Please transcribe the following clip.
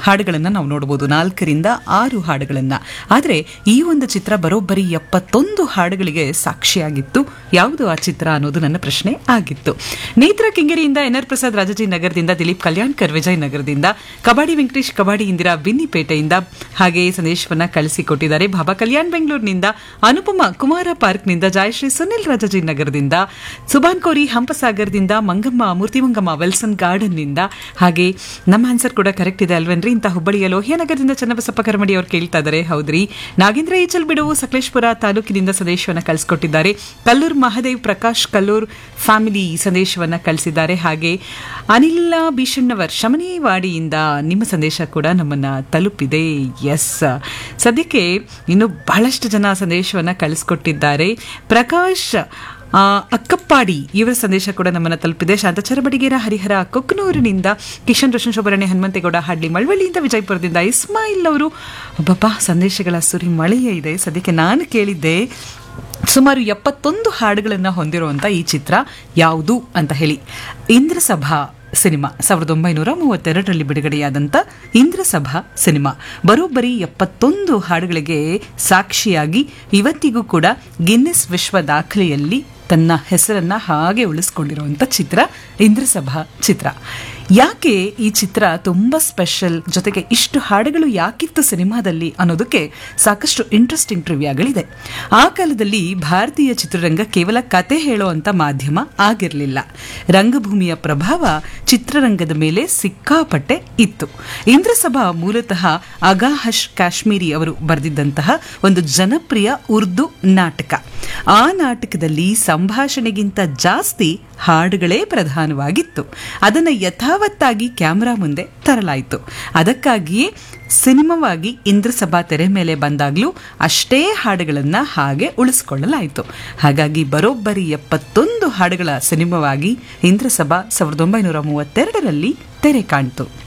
ಹಾಡುಗಳನ್ನು ನಾವು ನೋಡಬಹುದು ನಾಲ್ಕರಿಂದ ಆರು ಹಾಡುಗಳನ್ನು ಆದರೆ ಈ ಒಂದು ಚಿತ್ರ ಬರೋಬ್ಬರಿ ಎಪ್ಪತ್ತೊಂದು ಹಾಡುಗಳಿಗೆ ಸಾಕ್ಷಿಯಾಗಿತ್ತು ಯಾವುದು ಆ ಚಿತ್ರ ಅನ್ನೋದು ನನ್ನ ಪ್ರಶ್ನೆ ಆಗಿತ್ತು ನೇತ್ರ ಕಿಂಗರಿಯಿಂದ ಎನ್ ಆರ್ ಪ್ರಸಾದ್ ರಾಜಾಜಿ ನಗರದಿಂದ ದಿಲೀಪ್ ಕಲ್ಯಾಣ್ಕರ್ ವಿಜಯ್ ನಗರದಿಂದ ಕಬಾಡಿ ವೆಂಕಟೇಶ್ ಕಬಾಡಿ ಇಂದಿರಾ ಬಿನ್ನಿಪೇಟೆಯಿಂದ ಹಾಗೆ ಸಂದೇಶವನ್ನ ಕಳಿಸಿಕೊಟ್ಟಿದ್ದಾರೆ ಬಾಬಾ ಕಲ್ಯಾಣ್ ಬೆಂಗಳೂರಿನಿಂದ ಅನುಪಮ ಕುಮಾರ ಪಾರ್ಕ್ನಿಂದ ಜಯಶ್ರೀ ಸುನಿಲ್ ರಾಜಾಜಿ ನಗರದಿಂದ ಸುಭಾನ್ ಕೋರಿ ಹಂಪಸಾಗರದಿಂದ ಮಂಗಮ್ಮ ಮೂರ್ತಿಮಂಗಮ್ಮ ವೆಲ್ಸನ್ ಗಾರ್ಡನ್ನಿಂದ ಹಾಗೆ ನಮ್ಮ ಆನ್ಸರ್ ಕೂಡ ಕರೆಕ್ಟ್ ಇದೆ ಅಲ್ವೇನ್ರಿ ಇಂಥ ಹುಬ್ಬಳ್ಳಿಯ ಲೋಹಿಯಾನಗರದಿಂದ ಚನ್ನಬಸಪ್ಪ ಕರಮಡಿ ಅವ್ರು ಕೇಳ್ತಾ ಇದ್ದಾರೆ ಹೌದ್ರಿ ನಾಗೇಂದ್ರ ಈಚಲ್ ಬಿಡು ಸಕಲೇಶ್ಪುರ ತಾಲೂಕಿನಿಂದ ಸಂದೇಶವನ್ನ ಕಳಿಸ್ಕೊಟ್ಟಿದ್ದಾರೆ ಕಲ್ಲೂರ್ ಮಹದೇವ್ ಪ್ರಕಾಶ್ ಕಲ್ಲೂರ್ ಫ್ಯಾಮಿಲಿ ಸಂದೇಶವನ್ನ ಕಳಿಸಿದ್ದಾರೆ ಹಾಗೆ ಅನಿಲ ಭೀಷಣ್ಣವರ್ ಶಮನಿವಾಡಿಯಿಂದ ನಿಮ್ಮ ಸಂದೇಶ ಕೂಡ ನಮ್ಮನ್ನ ತಲುಪಿದೆ ಎಸ್ ಸದ್ಯಕ್ಕೆ ಇನ್ನು ಬಹಳಷ್ಟು ಜನ ಸಂದೇಶವನ್ನ ಕಳಿಸ್ಕೊಟ್ಟಿದ್ದಾರೆ ಪ್ರಕಾಶ್ ಆ, ಅಕ್ಕಪ್ಪಾಡಿ ಇವರ ಸಂದೇಶ ಕೂಡ ನಮ್ಮನ್ನ ತಲುಪಿದೆ ಶಾಂತಚರ ಬಡಿಗೇರ ಹರಿಹರ ಕೊಕ್ಕನೂರಿನಿಂದ ಕಿಶನ್ ರೋಷನ್ ಶೋಭರಣೆ ಹನುಮಂತೇಗೌಡ ಹಳ್ಳಿ ಮಳವಳ್ಳಿಯಿಂದ ವಿಜಯಪುರದಿಂದ ಇಸ್ಮಾಯಿಲ್ ಅವರು ಒಬ್ಬಪ್ಪ ಸಂದೇಶಗಳ ಸುರಿ ಮಳೆಯೇ ಇದೆ ಸದ್ಯಕ್ಕೆ ನಾನು ಕೇಳಿದ್ದೆ ಸುಮಾರು ಎಪ್ಪತ್ತೊಂದು ಹಾಡುಗಳನ್ನು ಹೊಂದಿರುವಂಥ ಈ ಚಿತ್ರ ಯಾವುದು ಅಂತ ಹೇಳಿ ಇಂದ್ರಸಭಾ ಸಿನಿಮಾ ಸಾವಿರದ ಒಂಬೈನೂರ ಮೂವತ್ತೆರಡರಲ್ಲಿ ಬಿಡುಗಡೆಯಾದಂಥ ಇಂದ್ರಸಭಾ ಸಿನಿಮಾ ಬರೋಬ್ಬರಿ ಎಪ್ಪತ್ತೊಂದು ಹಾಡುಗಳಿಗೆ ಸಾಕ್ಷಿಯಾಗಿ ಇವತ್ತಿಗೂ ಕೂಡ ಗಿನ್ನೆಸ್ ವಿಶ್ವ ದಾಖಲೆಯಲ್ಲಿ ತನ್ನ ಹೆಸರನ್ನ ಹಾಗೆ ಉಳಿಸ್ಕೊಂಡಿರುವಂಥ ಚಿತ್ರ ಇಂದ್ರಸಭಾ ಚಿತ್ರ ಯಾಕೆ ಈ ಚಿತ್ರ ತುಂಬಾ ಸ್ಪೆಷಲ್ ಜೊತೆಗೆ ಇಷ್ಟು ಹಾಡುಗಳು ಯಾಕಿತ್ತು ಸಿನಿಮಾದಲ್ಲಿ ಅನ್ನೋದಕ್ಕೆ ಸಾಕಷ್ಟು ಇಂಟ್ರೆಸ್ಟಿಂಗ್ ಟ್ರಿವಿಯಾಗಳಿದೆ ಆ ಕಾಲದಲ್ಲಿ ಭಾರತೀಯ ಚಿತ್ರರಂಗ ಕೇವಲ ಕತೆ ಹೇಳುವಂತ ಮಾಧ್ಯಮ ಆಗಿರಲಿಲ್ಲ ರಂಗಭೂಮಿಯ ಪ್ರಭಾವ ಚಿತ್ರರಂಗದ ಮೇಲೆ ಸಿಕ್ಕಾಪಟ್ಟೆ ಇತ್ತು ಇಂದ್ರಸಭಾ ಮೂಲತಃ ಅಗಾಹಶ್ ಕಾಶ್ಮೀರಿ ಅವರು ಬರೆದಿದ್ದಂತಹ ಒಂದು ಜನಪ್ರಿಯ ಉರ್ದು ನಾಟಕ ಆ ನಾಟಕದಲ್ಲಿ ಸಂಭಾಷಣೆಗಿಂತ ಜಾಸ್ತಿ ಹಾಡುಗಳೇ ಪ್ರಧಾನವಾಗಿತ್ತು ಅದನ್ನು ಯಥಾವತ್ತಾಗಿ ಕ್ಯಾಮೆರಾ ಮುಂದೆ ತರಲಾಯಿತು ಅದಕ್ಕಾಗಿಯೇ ಸಿನಿಮಾವಾಗಿ ಇಂದ್ರಸಭಾ ತೆರೆ ಮೇಲೆ ಬಂದಾಗಲೂ ಅಷ್ಟೇ ಹಾಡುಗಳನ್ನು ಹಾಗೆ ಉಳಿಸ್ಕೊಳ್ಳಲಾಯಿತು ಹಾಗಾಗಿ ಬರೋಬ್ಬರಿ ಎಪ್ಪತ್ತೊಂದು ಹಾಡುಗಳ ಸಿನಿಮಾವಾಗಿ ಇಂದ್ರಸಭಾ ಸಾವಿರದ ಒಂಬೈನೂರ ಮೂವತ್ತೆರಡರಲ್ಲಿ ತೆರೆ ಕಾಣ್ತು